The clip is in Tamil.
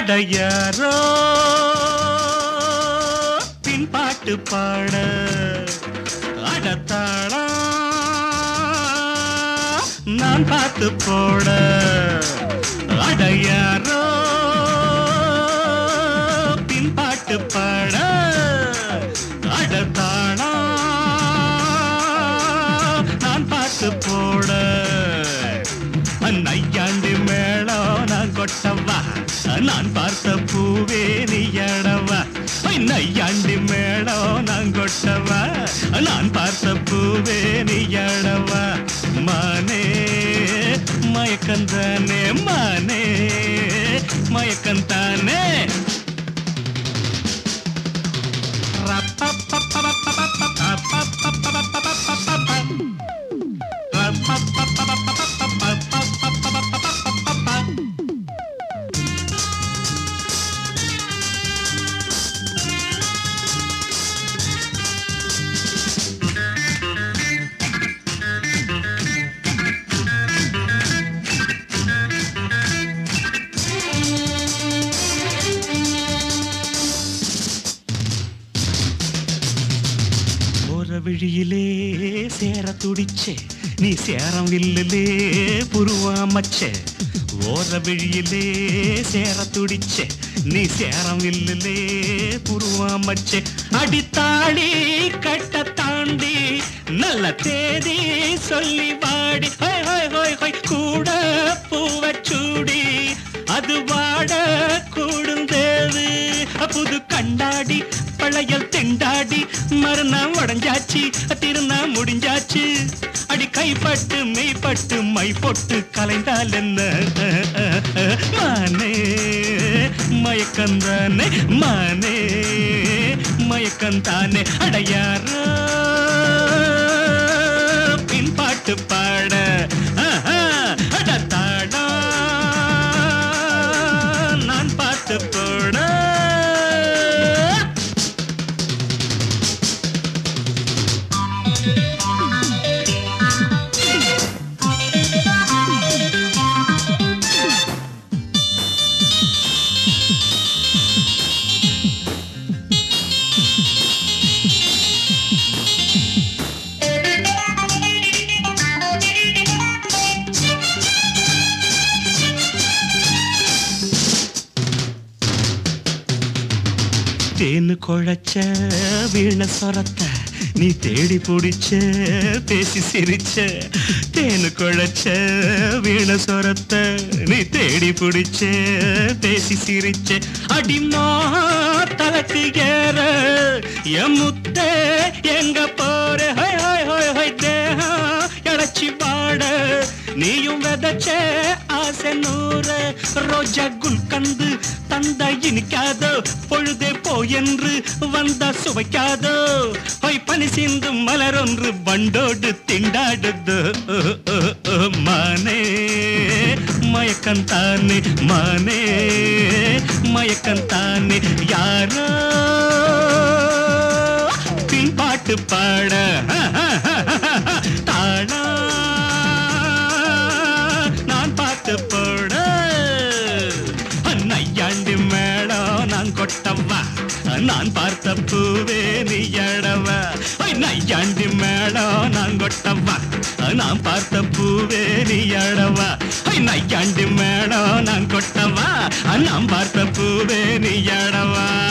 அடையாரோ பின்பாட்டு பாட அடத்தாளா நான் பார்த்து போட அடையாரோ பின்பாட்டு பாட அடத்தாளா நான் பார்த்து போட நையாண்டு மேளம் நான் கொட்டவா நான் பார்த்த பூவே நீ எடவா நையாண்டு மேளம் நான் கொட்டவா நான் பார்த்த பூவே நீ எடவா மானே மயக்கந்தானே மானே மயக்கந்தானே போற விழியிலே சேர துடிச்சே நீ சேரம் வில்லிலே புருவாமச்சே ஓர விழியிலே சேர துடிச்சே நீ சேரம் வில்லிலே புருவாமச்சே அடித்தாடி கட்ட தாண்டி நல்ல தேதி சொல்லி வாடி ஹோய் ஹோய் ஹோய் ஹோய் கூட பூவச்சூடி அது வாட கூடுந்தேது புது கண்டாடி பழையல் திண்டாடி மறுநாள் உடஞ்சாச்சு திருநா முடிஞ்சாச்சு அடி கைப்பட்டு மெய்ப்பட்டு மை பொட்டு கலைந்தால் என்ன மானே மயக்கந்தானே மானே மயக்கந்தானே அடையாரோ பின்பாட்டு பாட ஆஹா, அடத்தாடா நான் பார்த்து போட தேனு குழைச்ச வீண சொரத்த நீ தேடி பிடிச்ச பேசி சிரிச்ச தேனு குழைச்ச வீண சொரத்த நீ தேடி பிடிச்ச பேசி சிரிச்ச அடிமா தலக்கு ஏற என் முத்தே எங்க போற ஹோய் ஹோய் ஹோய் ஹோய் தேகம் இழைச்சி வாட நீயும் விதைச்ச ஆசை நூறு ரோஜா குல்கந்து தந்த இனிக்காதோ பொழுதே போ என்று வந்த சுவைக்காதோ பொய் பனி சிந்து மலர் ஒன்று பண்டோடு திண்டாடுது மானே மயக்கந்தானே மானே மயக்கந்தானே யாரோ பின்பாட்டு பாட தாளா நான் பார்த்து போட நையாண்டி மேடம் நான் கொட்டவா நான் பார்த்த பூவே நீ எடவா நையாண்டி மேடம் நான் கொட்டவா நான் பார்த்த பூவே நீ எடவா நையாண்டி மேடம் நான் கொட்டவா நான் பார்த்த பூவே நீ எடவா